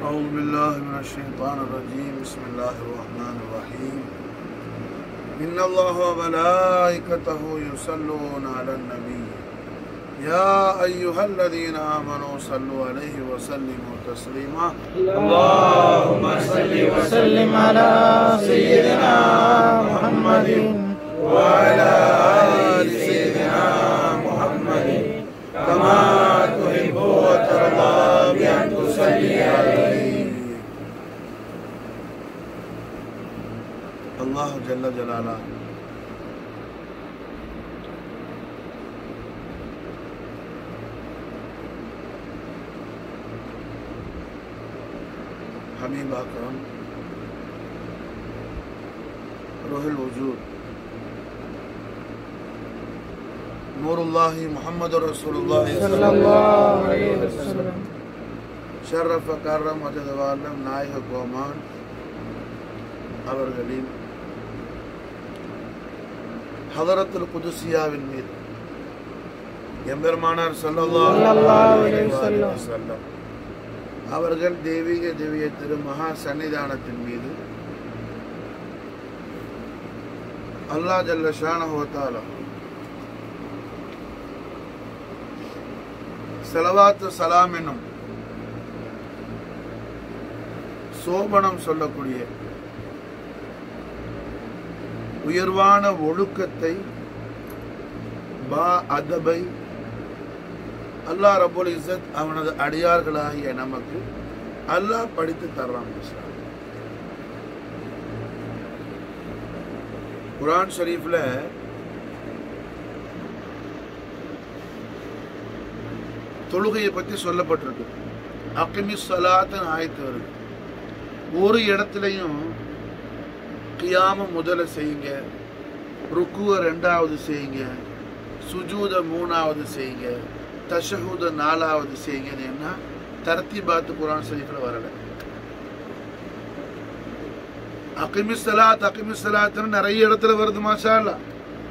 أعوذ بالله من الشيطان الرجيم بسم الله الرحمن الرحيم إن الله وملائكته يصلون على النبي يا أيها الذين آمنوا صلوا عليه وسلموا تسليما اللهم صل وسلم على سيدنا محمد وعلى آل سيدنا محمد كما تحب وترضى بأن تصلي عليه الله جل جلاله حبيب أكرم روح الوجود نور الله محمد رسول الله صلى الله عليه وسلم ஷர்ரஃப கர்ரம் அஜதவாலம் நாயக கோமான் அவர்களின் ஹதரத்துல் குதுசியாவின் மீது எம்பெருமானார் ஸல்லல்லாஹு ஸல்லல்லாஹு அலைஹி அலைஹி வஸல்லம். வஸல்லம் அவர்கள் தெய்வீக திவ்ய திரு மகா சன்னிதானத்தின் மீது அல்லாஹ் ஜல்ல ஷானஹு வ தஆலா செலவாத்து சலாம் என்னும் சோபனம் சொல்லக்கூடிய உயர்வான ஒழுக்கத்தை பா அதபை அல்லாஹ் ரபுல் இஸ்ஸத் அவனது அடியார்களாகிய நமக்கு அல்லாஹ் படித்து தர்றான் மாஷா. குர்ஆன் ஷரீஃப்ல தொழுகையை பத்தி சொல்லப்பட்டிருக்கு அக்கிமி சலாத்தன் ஆயத்து வருது ஒரு இடத்துலையும் கியாம முதல்ல செய்யுங்க ருக்குவ ரெண்டாவது செய்யுங்க சுஜூத மூணாவது செய்யுங்க தஷஹூத நாலாவது செய்யுங்கன்னு என்ன தர்த்திபாத்து குரான் ஷரீஃப்ல வரல அகிமி சலாத் அகிமி சலாத்னு நிறைய இடத்துல வருது மாஷா அல்லாஹ்.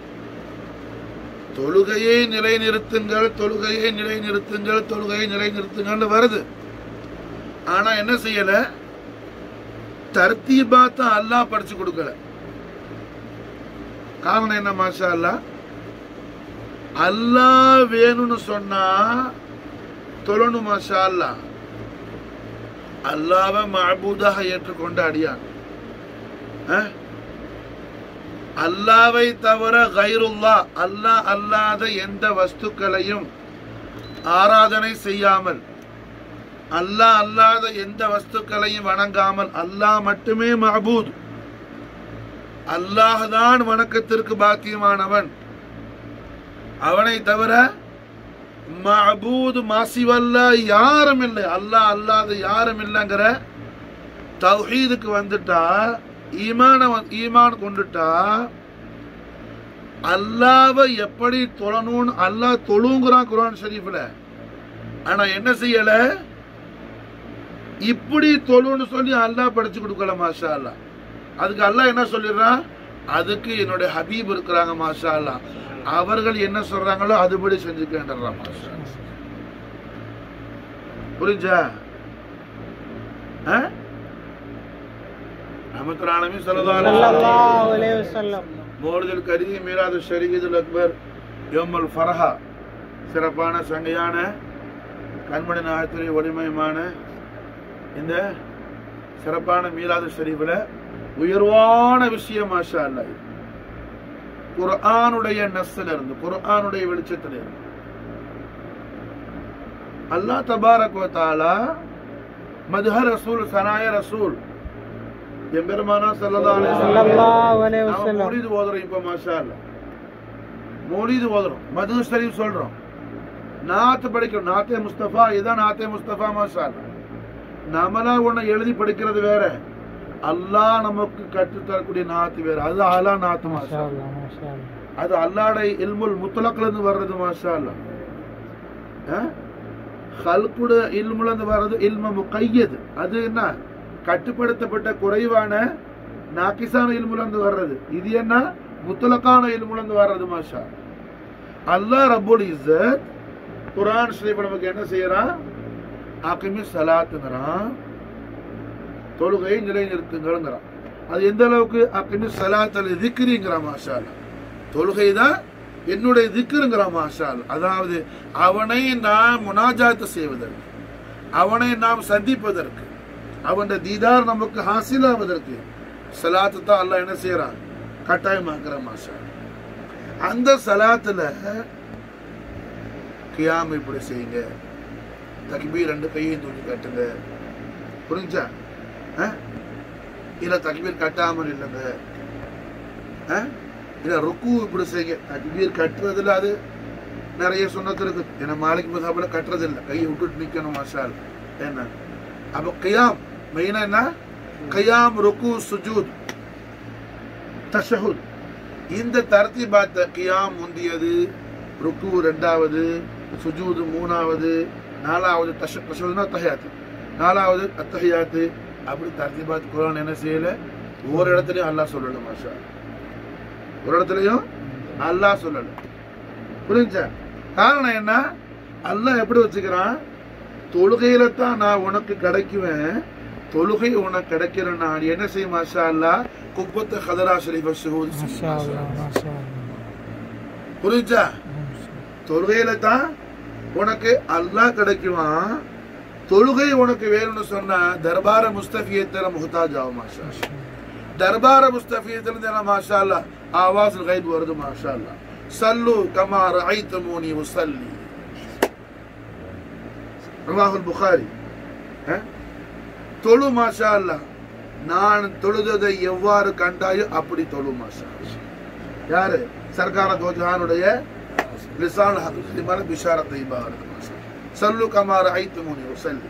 தொழுகையை நிலைநிறுத்துங்கள் தொழுகையை நிலைநிறுத்துங்கள் தொழுகையை நிலைநிறுத்துங்கள்னு வருது ஆனா என்ன செய்யல தர்த்தீபாத்த அல்லாஹ் படிச்சு கொடுக்கல காரணம் என்ன மாஷா அல்லாஹ் அல்லாஹ் வேணும்னு சொன்னா தொழணும் மாஷா அல்லாஹ் அல்லாவை மஅபூதாக ஏற்றுக்கொண்ட அடியான் அஹ்? அல்லாவை தவிர கைருல்லா அல்லாஹ் அல்லாத எந்த வஸ்துக்களையும் ஆராதனை செய்யாமல் அல்லாஹ் அல்லாத எந்த வஸ்துக்களையும் வணங்காமல் அல்லாஹ் மட்டுமே மஹபூத் அல்லாஹ் தான் வணக்கத்திற்கு பாக்கியமானவன் அவனை தவிர மஹபூத் மாசிவல்ல யாரும் இல்லை அல்லாஹ் அல்லாத யாரும் இல்லைங்கிற தௌஹீதுக்கு வந்துட்டா ஈமான வந்து- ஈமான் கொண்டுட்டா அல்லாவை எப்படி தொழணும்னு அல்லாஹ் தொழுங்கிறான் குர்ஆன் ஷரீஃப்ல ஆனா என்ன செய்யல இப்படி தொழுன்னு சொல்லி அல்லாஹ் படிச்சு கொடுக்கல மாஷா அல்லாஹ் அதுக்கு அல்லாஹ் என்ன சொல்லிடுறான் அதுக்கு என்னுடைய ஹபீப் இருக்கிறாங்க மாஷா அல்லாஹ் அவர்கள் என்ன சொல்றாங்களோ அதுபடி செஞ்சுக்கின்றான் மாஷா அல்லாஹ். புரிஞ்சா ரஹமத்துல் ஆலமீன் ஸல்லல்லாஹு அலைஹி வஸல்லம் ஸல்லல்லாஹு அலைஹி வஸல்லம் மோர்தல் கரீம் மீராது ஷரீதுல் அக்பர் யோமல் ஃபரஹா சிறப்பான சங்கையான கண்மணி நாயத்துறை ஒளிமயமான இந்த சிறப்பான மீலாது ஷரீஃபில் உயர்வான விஷயம் மாஷா அல்லாஹ் இது. குர்ஆனுடைய நஸ்ல இருந்து குர்ஆனுடைய வெளிச்சத்துல இருந்து அல்லாஹ் தபாரக் வ தஆலா மதுஹ ரசூல் சனாய ரசூல் எம்பெருமானா ஸல்லல்லாஹு அலைஹி வஸல்லம் ஸல்லல்லாஹு அலைஹி நாம வஸல்லம் மௌலிது ஓதுறோம் இப்ப மாஷா அல்லாஹ் மௌலிது ஓதுறோம் மது ஷரீஃப் சொல்றோம் நாத்து படிக்கிறோம் நாத்தே முஸ்தபா இதான் நாத்தே முஸ்தபா மாஷா அல்லாஹ் நம்மளா ஒண்ணு எழுதி படிக்கிறது வேற அல்லாஹ் நமக்கு கற்றுத் தரக்கூடிய நாத்து வேற அது அலா நாத்து மாஷா மாஷா அல்லாஹ். அல்லாஹ் மாஷா அல்லாஹ் அது அல்லாட இல்முல் முத்தலக்ல இருந்து வர்றது மாஷா அல்லாஹ் அஹ்? ஹல்குட இல்முல இருந்து வர்றது இல்ம முகையது அது என்ன கட்டுப்படுத்தப்பட்ட குறைவான நாக்கிசான இல்முல இருந்து வர்றது இது என்ன முத்தலக்கான இல்முல இருந்து வர்றது மாஷா அல்லாஹ் ரப்புல் இஸ்ஸத் குர்ஆன் ஷரீஃப் நமக்கு என்ன செய்யறான் அகிமி சலாத்துங்கிறான் தொழுகையை நிலைநிறுத்துங்கிறான் அது எந்த அளவுக்கு அப்படின்னு சலாத்தல் திக்ரிங்கிறான் மாஷா அல்லாஹ். தொழுகை தான் என்னுடைய திக்ருங்கிறான் மாஷா அல்லாஹ். அதாவது அவனை நாம் முனாஜாத்து செய்வதற்கு அவனை நாம் சந்திப்பதற்கு அவன் தீதார் நமக்கு ஹாசிலாவதற்கு சலாத்து தான் அல்லாஹ் என்ன செய்யறான் கட்டாயமாக்குற மாஷா அல்லாஹ். அந்த சலாத்துல கியாம் இப்படி செய்யுங்க தக்பீர் ரெண்டு கையையும் தூக்கி கட்டுங்க புரிஞ்சா ஆ? இல்ல தக்பீர் கட்டாமல் இல்லைங்க ஆ? இல்ல ருக்கு இப்படி செய்யுங்க தக்பீர் கட்டுறதுல அது நிறைய சுண்ணத்து இருக்கு ஏன்னா மாலிக் மசாபில் கட்டுறது இல்லை கையை விட்டுட்டு நிக்கணும் மாஷால் என்ன அப்ப கியாம் மெயினா என்ன கியாம் ருக்கு சுஜூத் தஷஹுத் இந்த தர்த்திபாத்த கியாம் முந்தியது ருக்கு ரெண்டாவது சுஜூது மூணாவது நாலாவது தஷ தஷஹுத்னா தஹியாத்து நாலாவது அத்தஹியாத்து அப்படி தர்த்திபாத் குரான் என்ன செய்யல ஒரு இடத்துலயும் அல்லாஹ் சொல்லல மாஷா ஒரு இடத்துலயும் அல்லாஹ் சொல்லல புரிஞ்சா காரணம் என்ன அல்லாஹ் எப்படி வச்சுக்கிறான் தொழுகையில தான் நான் உனக்கு கிடைக்குவேன் தொழுகை உனக்கு கிடைக்கிற நான் என்ன செய்யும் மாஷா அல்லாஹ் குப்பத்து ஹதரா ஷரீஃப ஷுஹூத் செய்யும் மாஷா மாஷா அல்லாஹ் அல்லாஹ். மாஷா அல்லாஹ் புரிஞ்சா தொழுகையில தான் உனக்கு அல்லாஹ் கிடைக்குவான் தொழுகை உனக்கு வேணும்னு சொன்னா தர்பார முஸ்தபியத்துல முகத்தாஜ் ஆகும் மாஷா அல்லாஹ். தர்பார முஸ்தபியத்துல இருந்து என்ன மாஷா அல்லாஹ் ஆவாஸ் கைப் வருது மாஷா அல்லாஹ் சல்லு கமா ரஐத்துமூனி உஸல்லி ரவாஹுல் புகாரி அஹ்? தொழு மாஷா அல்லாஹ் நான் தொழுததை எவ்வாறு கண்டாயோ அப்படி தொழு மாஷா அல்லாஹ். யாரு சர்க்கார தோஜானுடைய லிசான் ஹதீமான பிஷாரத் தைபா இருக்கு மாஷா அல்லாஹ். சல்லு கமா ரஐத்துமூனி உஸல்லி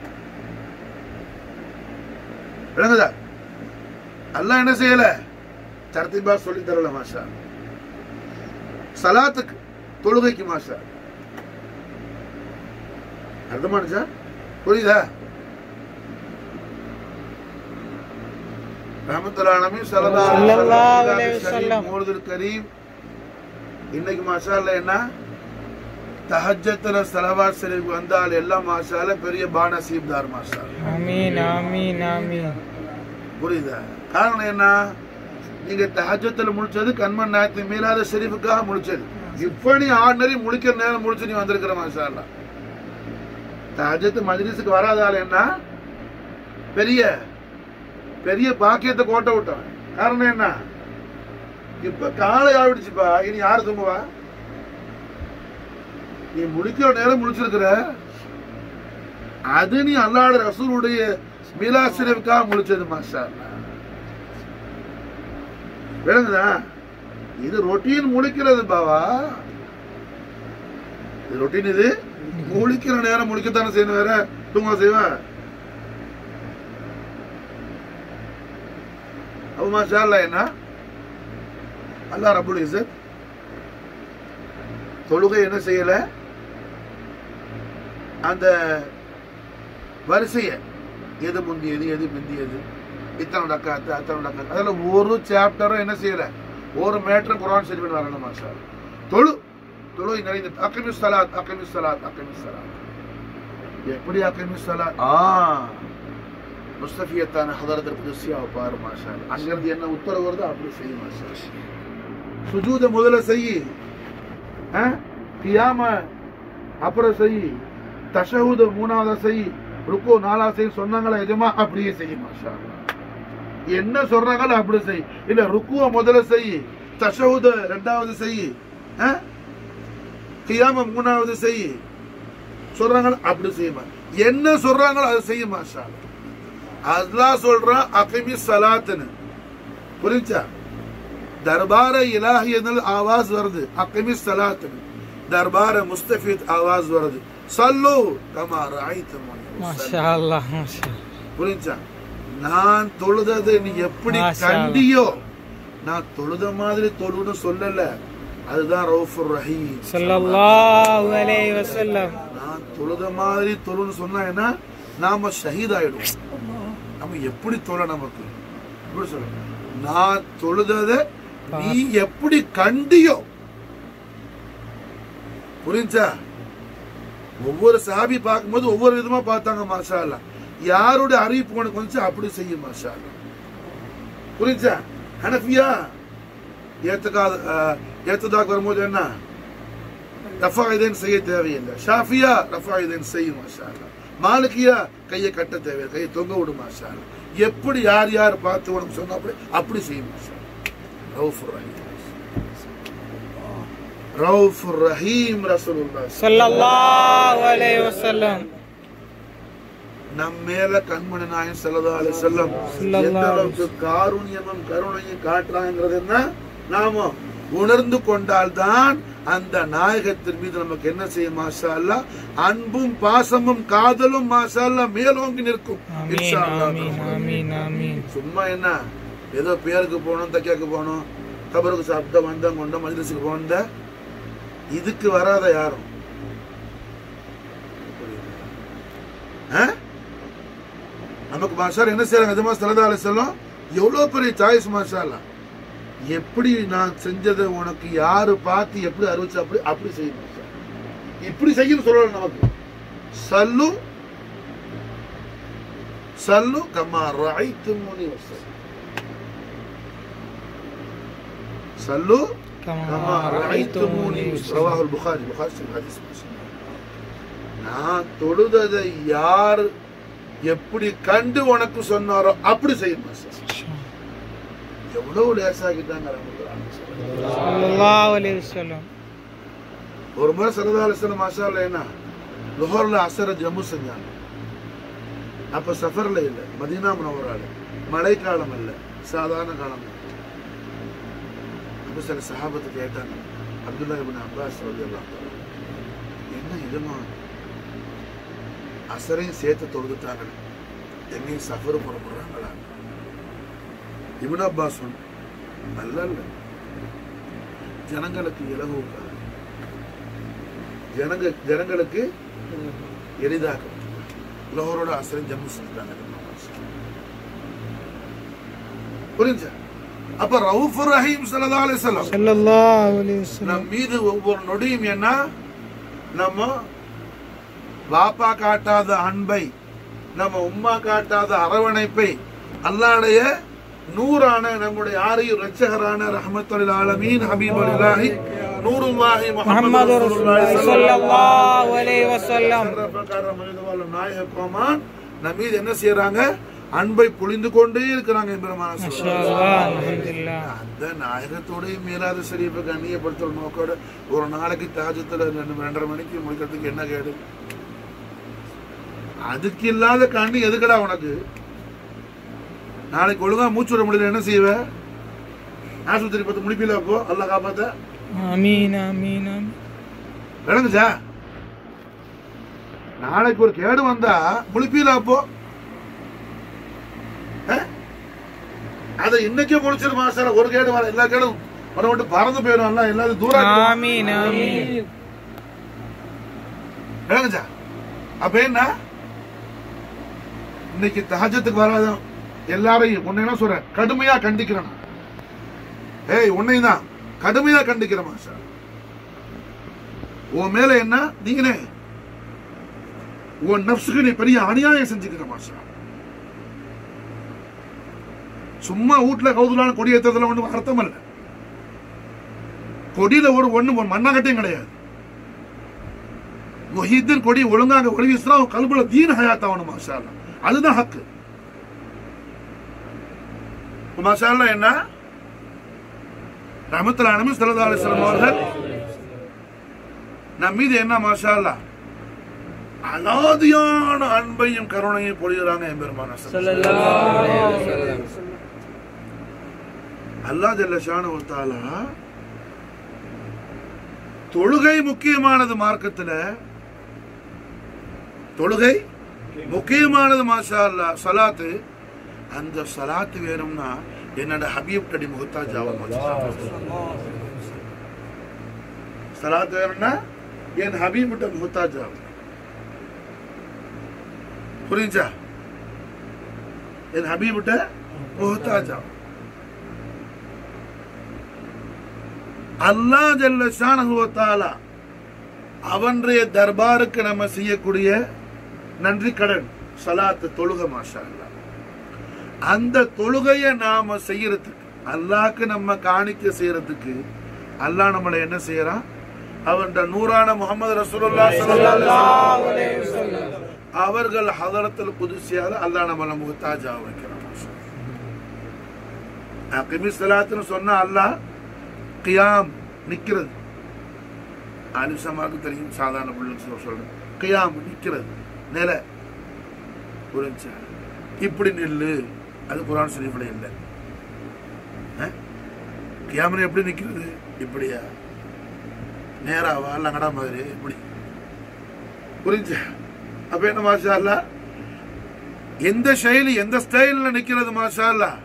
விளங்குதா அல்லாஹ் என்ன செய்யல தர்த்திபா சொல்லி தரல மாஷா அல்லாஹ். சலாத்துக்கு தொழுகைக்கு மாஷா அர்த்தமானுச்சா புரியுதா ரஹமத்துல்லாஹி ஸல்லல்லாஹு அலைஹி வஸல்லம். மூர்துல் கரீம் இன்னைக்கு மாஷால்ல என்ன தஹஜத்துல சலவாத் ஷரீஃப் வந்தால் எல்லாம் மாஷால பெரிய பானசீப்தார் மாஷா ஆமீன் ஆமீன் ஆமீன் புரியுதா காரணம் என்ன நீங்க தஹஜத்துல முடிச்சது கண்மன் நாயத்து மீளாத ஷெரீஃபுக்காக முடிச்சது இப்ப நீ ஆர்டினரி முழிக்கிற நேரம் முடிச்சு நீ வந்திருக்கிற மாஷா அல்லாஹ். தஹஜத்து மஜ்லிஸுக்கு வராத ஆள் என்ன பெரிய பெரிய பாக்கியத்தை கோட்டை விட்டவன் காரணம் என்ன இப்ப காலை ஆவிடுச்சுப்பா இனி யாரு தூங்குவா நீ முழிக்கிற நேரம் முழிச்சிருக்கிற அது நீ அல்லாட ரசூலுடைய மீலாசிரியவுக்காக முழிச்சது மாஷா அல்லாஹ். விளங்குதா இது ரொட்டீன் முழிக்கிறது பாவா இது ரொட்டீன் இது முழிக்கிற நேரம் முழிக்கத்தானே செய்யணும் வேற தூங்க செய்வேன் அப்ப மாஷா அல்லாஹ் என்ன அல்லாஹ் ரபுல் இஸ்ஸத் தொழுகை என்ன செய்யல அந்த வரிசைய எது முந்தியது எது பிந்தியது இத்தனை டக்காத்து அத்தனை டக்காத்து அதுல ஒரு சாப்டரும் என்ன செய்யல ஒரு மேட்டரும் குரான் சரி பண்ணி வரணும் மாஷா அல்லாஹ். தொழு தொழு நிறைந்த அக்கமி சலாத் அக்கமி சலாத் அக்கமி சலாத் எப்படி அக்கமி சலாத் ஆ முஸ்தபியத்தான ஹதரத்தில் புதுசியாவை பாரு மாஷா அல்லாஹ். அங்கிருந்து என்ன உத்தரவு வருதோ அப்படி செய்யும் மாஷா அல்லாஹ். சுஜூத முதல்ல செய் கியாம அப்புறம் செய் தஷஹூத மூணாவது செய் ருக்கு நாலாவது செய் சொன்னாங்களா எஜமா அப்படியே செய் மாஷா அல்லாஹ். என்ன சொல்றாங்களோ அப்படி செய் இல்ல ருக்குவ முதல்ல செய் தஷஹூத ரெண்டாவது செய் கியாம மூணாவது செய் சொல்றாங்களோ அப்படி செய்யுமா என்ன சொல்றாங்களோ அதை செய்ய மாஷா அல்லாஹ். அல்லாஹ் சொல்றான் அகிமி சலாத்துன்னு புரிஞ்சா தர்பார இலாஹியனல் ஆவாஸ் வருது அகிமி சலாத்துன்னு தர்பார முஸ்தஃபித் ஆவாஸ் வருது சல்லு கமா ராய்த்தமோனி மாஷா அல்லாஹ் மாஷா புரிஞ்சா நான் தொழுதது நீ எப்படி மாஷா அல்லாஹ். கண்டியோ நான் தொழுத மாதிரி தொழுன்னு சொல்லல அதுதான் ரவுஃபுர் ரஹீம் ஸல்லல்லாஹு அலைஹி வஸல்லம் நான் தொழுத மாதிரி தொழுன்னு சொன்னா என்ன நாம ஷஹீத் ஆயிடுவோம் நம்ம எப்படி தொழ நமக்கு எப்படி சொல்ல நான் தொழுதத நீ எப்படி கண்டியோ புரிஞ்சா ஒவ்வொரு சாபி பார்க்கும்போது ஒவ்வொரு விதமா பார்த்தாங்க மாஷா அல்லாஹ் யாருடைய அறிவிப்பு உனக்கு வந்துச்சு அப்படி செய்யும் மாஷா அல்லாஹ். புரிஞ்சா ஹனஃபியா ஏத்துக்காத ஏத்ததாக வரும்போது என்ன ரஃபா இதன் செய்ய தேவையில்லை ஷாஃபியா ரஃபா இதன் செய்யும் மாஷா அல்லாஹ். மாலிகியா கையை கட்ட தேவையில்லை கையை தொங்க விடும் மாஷா அல்லாஹ். எப்படி யார் யார் பார்த்து உனக்கு சொன்னா அப்படி அப்படி செய்யும் மாஷா அல்லாஹ். ரவுஃபுர் ரஹீம் ரவுஃபுர் ரஹீம் ரசூலுல்லாஹ் ஸல்லல்லாஹு அலைஹி வஸல்லம் நம் மேல கண்மணி நாயன் ஸல்லல்லாஹு அலைஹி வஸல்லம் ஸல்லல்லாஹு எந்த அளவுக்கு காருண்யமும் கருணையும் காட்டுறாங்கிறது என்ன நாம உணர்ந்து கொண்டால்தான் அந்த நாயகத்தின் மீது நமக்கு என்ன செய்யும் மாஷா அல்லாஹ் அன்பும் பாசமும் காதலும் மாஷா அல்லாஹ் மேலோங்கி நிற்கும் ஆமீன் இன்ஷா அல்லாஹ். ஆமீன் ஆமீன் ஆமீன் சும்மா என்ன ஏதோ பேருக்கு போகணும் தைக்காக்கு போகணும் கபருக்கு சாப்பிட்ட வந்தோம் கொண்டோம் மஜ்லிஸுக்கு போன இதுக்கு வராத யாரும் ஆ? நமக்கு மாஷால் என்ன செய்யறாங்க எதுமா சலதால சொல்லும் எவ்வளவு பெரிய சாய்ஸ் மாஷாலா எப்படி நான் செஞ்சதை உனக்கு யாரு பார்த்து எப்படி அறிவிச்சு அப்படி அப்படி செய்யும் மாஷா. இப்படி செய்யும் சொல்லல நமக்கு சல்லு சல்லு கமா ராய்த்துமுனி வசல் சல்லு கமா كما ரஅய்துமூனி رأيتموني رواه البخاري بخاري في الحديث நான் தொழுததை யார் எப்படி கண்டு உனக்கு சொன்னாரோ அப்படி செய்யுமா சார் எவ்வளவு லேசாகிட்டாங்க ரஹ்மத்துல்லாஹி அலைஹி. ஸல்லல்லாஹு அலைஹி வஸல்லம் ஒரு முறை சரதாலிசன மாஷால என்ன லுஹர்ல அசர ஜம்மு செஞ்சாங்க அப்ப சஃபர்ல இல்ல மதீனா முனவரால மழைக்காலம் அல்ல சாதாரண காலம் அப்ப சில சஹாபத்து கேட்டாங்க அப்துல்லா இப்னு அப்பாஸ் ரலியல்லாஹு தஆலா என்ன இதுமா அசரையும் சேர்த்து தொழுதுட்டாங்க எங்கேயும் சஃபர் புறப்படுறாங்களா இப்னு அப்பாஸ் சொன்ன, நல்ல இல்ல ஜனங்களுக்கு இலகுவுக்காக ஜனங்க ஜனங்களுக்கு எளிதாக லோகரோட அசரம் ஜம்மு செஞ்சுட்டாங்க புரிஞ்சா அப்ப ரவுஃபுர் ரஹீம் ஸல்லல்லாஹு அலைஹி வஸல்லம் ஸல்லல்லாஹு அலைஹி வஸல்லம் நம் மீது ஒவ்வொரு நொடியும் என்ன நம்ம பாப்பா காட்டாத அன்பை நம்ம உம்மா காட்டாத அரவணைப்பை அல்லாடைய நூறான நம்முடைய ஆரையும் ரட்சகரான ரஹமத்துல் ஆலமீன் ஹபீபுல் இலாஹி நூருல்லாஹி முஹம்மது முஹம்மது ரசூலுல்லாஹி ஸல்லல்லாஹு அலைஹி வஸல்லம் சர்வபிரகார மனிதவாழ் நாயக கோமான் நம் மீது என்ன செய்யறாங்க அன்பை பொழிந்து கொண்டே இருக்கிறாங்க எம்பெருமான மாஷா அல்லாஹ் அல்ஹம்துலில்லாஹ் அந்த நாயகத்தோடைய மீறாத ஷரீஃபை கண்ணியப்படுத்துற நோக்கோட ஒரு நாளைக்கு தாஜத்துல ரெண்டு ரெண்டரை மணிக்கு முடிக்கிறதுக்கு என்ன கேடு அதுக்கு இல்லாத கண்ணி எதுக்குடா உனக்கு நாளைக்கு ஒழுங்கா மூச்சு விட முடியல என்ன செய்வ ஆஸ்பத்திரி பத்து முடிப்பில அப்போ அல்ல காப்பாத்த ஆமீன் ஆமீன் ஆமீன் விளங்குச்சா நாளைக்கு ஒரு கேடு வந்தா முழிப்பீல அப்போ அஹ்? அதை இன்னைக்கே முடிச்சிரு மாசால ஒரு கேடு வர எல்லா கேடும் வர மட்டும் பறந்து போயிடும் எல்லாம் எல்லாரும் தூரம் ஆமீன் ஆமீன் விளங்குச்சா அப்ப என்ன இன்னைக்கு தஹஜத்துக்கு வராத எல்லாரையும் உன்னை என்ன சொல்றேன் கடுமையா கண்டிக்கிறேன் நான். ஏய் உன்னை தான் கடுமையா கண்டிக்கிறேன் மாஷா உன் மேல என்ன நீங்களே உன் நப்சுக்கு நீ பெரிய அநியாயம் செஞ்சுக்கிற மாஷா சும்மா வீட்டுல கௌதுலான கொடி ஏத்துறதுல ஒண்ணும் அர்த்தம் இல்ல கொடியில ஒரு ஒண்ணு ஒரு மண்ணாங்கட்டையும் கிடையாது முஹீத்தின் கொடி ஒழுங்காக ஒளி வீசுனா அவன் கல்புல தீன ஹயாத் ஆகணும் மாஷா அல்லாஹ். அதுதான் ஹக்கு மாஷா அல்லாஹ் என்ன ரஹமத்துல் அலமி சல்லா அலிஸ்லாம் அவர்கள் நம் மீது என்ன மாஷா அல்லாஹ் அலாதியான அன்பையும் கருணையும் பொழிகிறாங்க எம்பெருமான அல்லா ஜல்ல ஷானு தாலா தொழுகை முக்கியமானது மார்க்கத்துல தொழுகை முக்கியமானது மாஷா அல்லா சலாத்து அந்த சலாத்து வேணும்னா என்னோட ஹபீப் கடி முகத்தாஜ் ஆகும் சலாத்து வேணும்னா என் ஹபீப் கிட்ட முகத்தாஜ் ஆகும் புரிஞ்சா என் ஹபீப் கிட்ட முகத்தாஜ் ஆகும் அல்லா ஜல்ல ஷானஹுவத்தாலா அவன்றைய தர்பாருக்கு நம்ம செய்யக்கூடிய நன்றி கடன் சலாத்து தொழுகை மாஷா அல்லாஹ் அந்த தொழுகையை நாம செய்யறதுக்கு அல்லாஹ்க்கு நம்ம காணிக்க செய்யறதுக்கு அல்லாஹ் நம்மளை என்ன செய்யறான் அவன் நூறான முகமது ரசூலுல்லாஹ் ஸல்லல்லாஹு அலைஹி வஸல்லம் அவர்கள் ஹதரத்தில் குதிசியால அல்லாஹ் நம்மளை முகத்தாஜா வைக்கிறான் மாஷா அல்லாஹ். அகிமி ஸலாத்துன்னு சொன்னா அல்லாஹ் கியாம் நிக்கிறது ஆலிசமாக்கு தெரியும் சாதாரண பிள்ளைங்க சொல்றேன் கியாம் நிக்கிறது நில புரிஞ்சா இப்படி நில்லு அது குரான் ஷரீஃப்ல இல்லை கியாமனை எப்படி நிக்கிறது இப்படியா நேராவா லங்கடா மாதிரி இப்படி புரிஞ்சா அப்ப என்ன மாஷா அல்லாஹ் எந்த செயலி எந்த ஸ்டைல்ல நிக்கிறது மாஷா அல்லாஹ்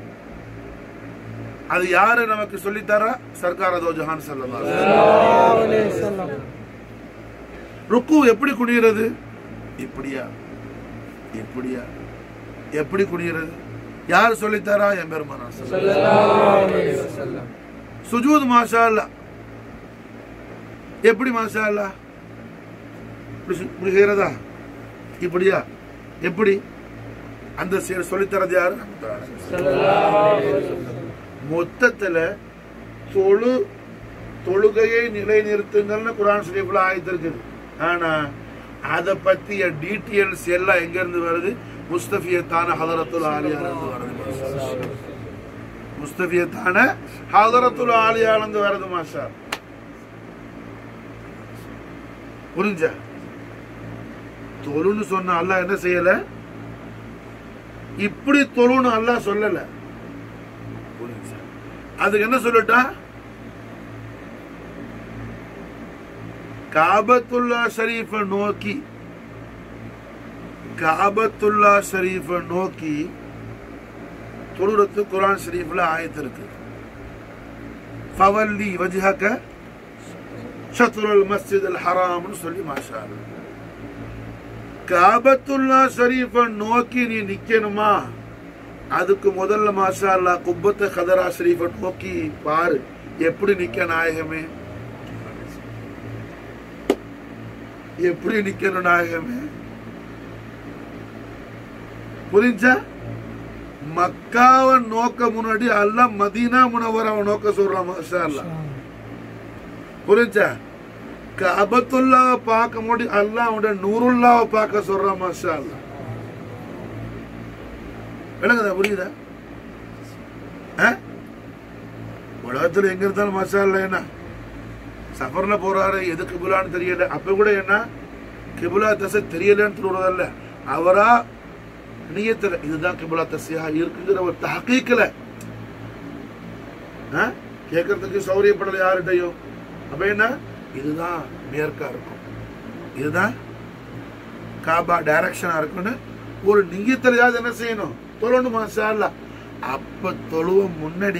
அது யாரு நமக்கு சொல்லித்தரா சர்க்கார் அதோ ஜஹான் ஸல்லல்லாஹு அலைஹி வஸல்லம். ஸல்லல்லாஹு அலைஹி வஸல்லம் ருக்கு எப்படி குனிகிறது இப்படியா இப்படியா எப்படி குனிகிறது யார் சொல்லித்தரா என் பெருமானா ஸல்லல்லாஹு அலைஹி வஸல்லம் சுஜூத் மாஷா அல்லாஹ் எப்படி மாஷா அல்லாஹ் இப்படி சு- இப்படி செய்யறதா இப்படியா எப்படி அந்த செ- சொல்லித்தரது யாரு ஸல்லல்லாஹு அலைஹி வஸல்லம் மொத்தத்துல தொழு தொழுகையை நிலைநிறுத்துங்கள்னு குரான் ஷரீஃப்ல ஆயத்து இருக்குது ஆனா அத பத்திய டீட்டெயில்ஸ் எல்லாம் எங்க இருந்து வருது முஸ்தபியத்தான ஹதரத்துல் ஆலியால இருந்து வருது முஸ்தபியத்தான ஹதரத்துல் ஆலியால இருந்து வருது மாஷா புரிஞ்சா தொழுன்னு சொன்ன அல்லாஹ் என்ன செய்யல இப்படி தொழுன்னு அல்லாஹ் சொல்லல புரிஞ்சா அதுக்கு என்ன சொல்லட்டா காபத்துல்லா ஷரீஃபை நோக்கி காபத்துல்லா ஷரீஃபை நோக்கி தொழுறத்து குரான் ஷரீஃப்ல ஆயத்து இருக்கு ஃபவல்லி வஜ்ஹக ஷத்ருல் மஸ்ஜித் அல் ஹராம்னு சொல்லி மாஷா அல்லாஹ். காபத்துல்லா ஷரீஃபை நோக்கி நீ நிக்கணுமா அதுக்கு முதல்ல மாஷா அல்லாஹ் குப்பத்த கதரா ஷரீஃபை நோக்கி பாரு எப்படி நிக்க நாயகமே எப்படி நிக்கணும் நாயகமே புரிஞ்சா மக்காவை நோக்க முன்னாடி அல்லாஹ் மதீனா முனவராவை நோக்க சொல்றான் மாஷா அல்லாஹ் புரிஞ்சா கபத்துல்லாவை பார்க்க முன்னாடி அல்லாஹ் அவனுடைய நூறுல்லாவை பார்க்க சொல்றான் மாஷா அல்லாஹ் விளங்குதா புரியுதா ஆ? உலகத்துல எங்க இருந்தாலும் மசா இல்ல என்ன சஃபர்ல போறாரு எது கிபுலான்னு தெரியல அப்ப கூட என்ன கிபுலா தசை தெரியலன்னு சொல்றதல்ல அவரா நியத்துல இதுதான் கிபுலா தசையா இருக்குங்கிற ஒரு தஹகீக்கல ஆ? கேட்கறதுக்கு சௌரியப்படல யார்கிட்டயும் அப்ப என்ன இதுதான் மேற்கா இருக்கும் இதுதான் காபா டைரக்ஷனா இருக்குன்னு ஒரு நியத்திலையாவது என்ன செய்யணும் தொழணும் மாஷா அல்லாஹ். அப்ப தொழுவ முன்னாடி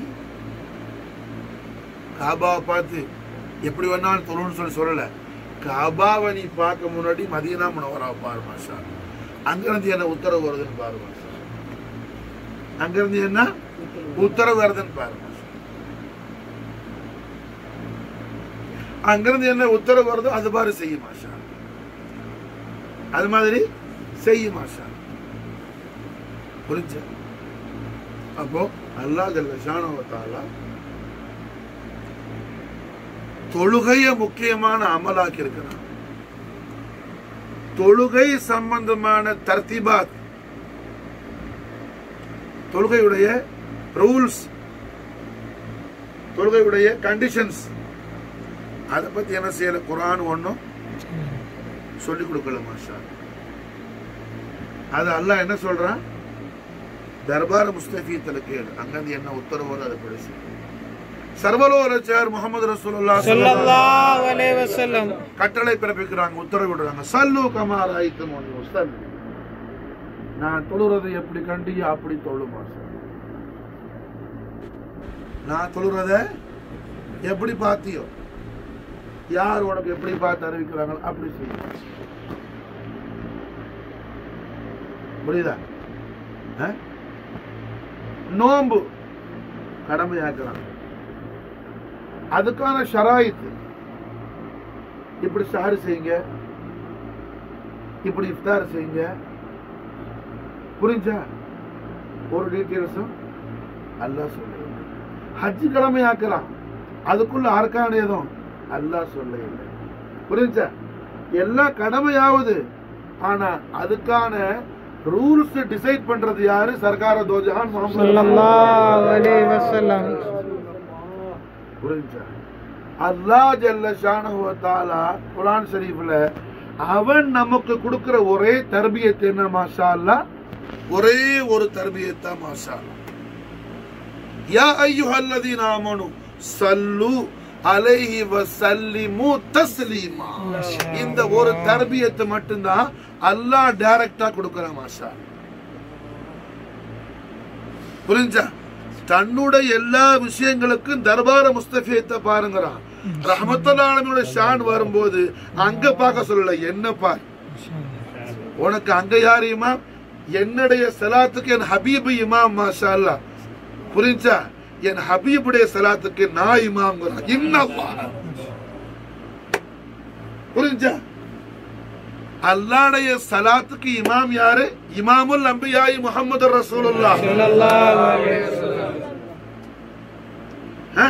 காபாவை பார்த்து எப்படி வேணாலும் தொழுன்னு சொல்லி சொல்லல காபாவை நீ பார்க்க முன்னாடி மதீனா முனவரா பாரு மாஷா அல்லாஹ். அங்கிருந்து என்ன உத்தரவு வருதுன்னு பாரு மாஷா அல்லாஹ். அங்கிருந்து என்ன உத்தரவு வருதுன்னு பாரு மாஷா அல்லாஹ். அங்கிருந்து என்ன உத்தரவு வருதோ அது பாரு செய்ய மாஷா அல்லாஹ். அது மாதிரி செய்ய மாஷா அல்லாஹ். புரிஞ்சா அப்போ அல்லாஹ் ஜல்ல ஷானஹு தஆலா தொழுகைய முக்கியமான அமலாக்கி இருக்கிறான் தொழுகை சம்பந்தமான தர்த்திபாத் தொழுகையுடைய ரூல்ஸ் தொழுகையுடைய கண்டிஷன்ஸ் அதை பத்தி என்ன செய்யல குரான் ஒன்றும் சொல்லிக் கொடுக்கல மாஷா அது அல்லாஹ் என்ன சொல்றான் தர்பார் முஸ்தபீத்துல கேளு அங்கிருந்து என்ன உத்தரவு வருதோ அதை படிச்சு சர்வலோரச்சார் முகமது ரசூலுல்லாஹ் ஸல்லல்லாஹு அலைஹி வஸல்லம் கட்டளை பிறப்பிக்கிறாங்க உத்தரவு விடுறாங்க சல்லு கமார் ஆயித்தம் சல் நான் தொழுறது எப்படி கண்டியோ அப்படி தொழுமா நான் தொழுறத எப்படி பார்த்தியோ யார் உனக்கு எப்படி பார்த்து அறிவிக்கிறாங்களோ அப்படி செய்யும் புரியுதா ஆ? நோன்பு கடமையாக்குறாங்க அதுக்கான ஷராயித்து இப்படி சாறு செய்யுங்க இப்படி இஃப்தார் செய்யுங்க புரிஞ்சா ஒரு டீட்டெயில்ஸும் அல்லாஹ் சொல்ல ஹஜ் கடமையாக்குறான் அதுக்குள்ள அர்க்கான எதுவும் அல்லாஹ் சொல்ல இல்லை புரிஞ்சா எல்லாம் கடமையாவது ஆனா அதுக்கான ரூல்ஸ் டிசைட் பண்றது யாரு சர்க்கார தோஜஹான் முகமது ஸல்லல்லாஹு அலைஹி வஸல்லம் புரிஞ்சா அல்லாஹ் ஜல்ல ஷானஹு வ தஆலா குர்ஆன் ஷரீஃப்ல அவன் நமக்கு கொடுக்கிற ஒரே தர்பியத் என்ன மாஷா அல்லாஹ் ஒரே ஒரு தர்பியத் தான் மாஷா அல்லாஹ் யா அய்யுஹல்லதீன ஆமனு சல்லு அலைஹி வ சல்லிமு தஸ்லீமா இந்த ஒரு தர்பியத்தை மட்டும்தான் அல்லாஹ் டைரக்டா கொடுக்கறான் மாஷா அல்லாஹ். புரிஞ்சா தன்னுடைய எல்லா விஷயங்களுக்கும் தர்பார முஸ்தபியத்தை பாருங்கிறான் ரஹமத்துல்லாலமியோட ஷான் வரும்போது அங்க பார்க்க சொல்லல என்ன பார் உனக்கு அங்க யார் இமாம் என்னுடைய சலாத்துக்கு என் ஹபீபு இமாம் மாஷா அல்லாஹ் புரிஞ்சா என் ஹபீபுடைய சலாத்துக்கு நான் இமாம்ங்கிறான் இன்னல்லாஹ் புரிஞ்சா அல்லாடைய சலாத்துக்கு இமாம் யாரு இமாமுல் அம்பியாயி முகமது ரசூலுல்லாஹ் ஸல்லல்லாஹு அலைஹி வஸல்லம் ஆ?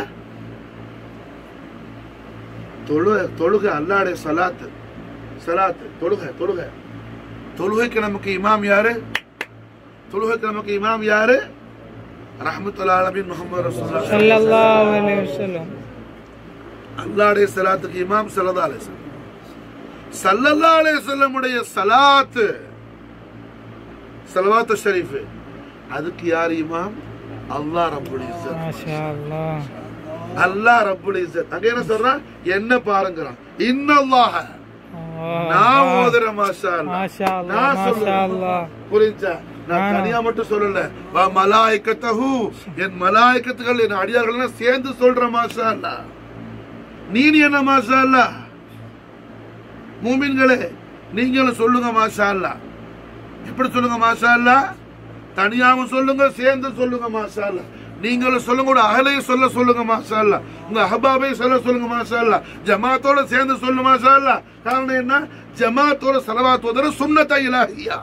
தொழுக தொழுக அல்லாடைய சலாத்து சலாத்து தொழுக தொழுக தொழுகைக்கு நமக்கு இமாம் யாரு தொழுகைக்கு நமக்கு இமாம் யாரு ரஹமத்துல்லா அலமின் முகமது ரசூலுல்லாஹ் ஸல்லல்லாஹு அலைஹி வஸல்லம் அல்லாடைய சலாத்துக்கு இமாம் சல்லா அலிஸ்லாம் சல்லல்லா அலிஸ்லமுடைய சலாத்து சலவாத்து ஷரீஃப் அதுக்கு யார் இமாம் அல்லாஹ் ரப்புல் இஸ்ஸத் மாஷா அல்லாஹ் அல்லாஹ் ரப்புல் இஸ்ஸத் அங்க என்ன சொல்றான் என்ன பாருங்கறான் இன்னல்லாஹ நான் ஓதுற மாஷா அல்லாஹ். மாஷா அல்லாஹ் நான் மாஷா சொல்றேன். அல்லாஹ் புரிஞ்சா நான் ஆ. தனியா மட்டும் சொல்லல வா மலாய்க்கத்தஹு என் மலாய்க்கத்துகள் என் அடியார்கள் சேர்ந்து சொல்ற மாஷா அல்லாஹ் நீ என்ன மாஷா அல்லாஹ் மூமின்களே நீங்களும் சொல்லுங்க மாஷா அல்லாஹ் எப்படி சொல்லுங்க மாஷா அல்லாஹ் தனியாவும் சொல்லுங்க சேர்ந்து சொல்லுங்க மாஷா அல்லாஹ் நீங்களும் சொல்லுங்க உங்க அகலையும் சொல்ல சொல்லுங்க மாஷா அல்லாஹ் உங்க அஹபாபையும் சொல்ல சொல்லுங்க மாஷா அல்லாஹ் ஜமாத்தோட சேர்ந்து சொல்லு மாஷா அல்லாஹ் காரணம் என்ன ஜமாத்தோட சலவாத் ஓதுற சுன்னத்த இலாஹியா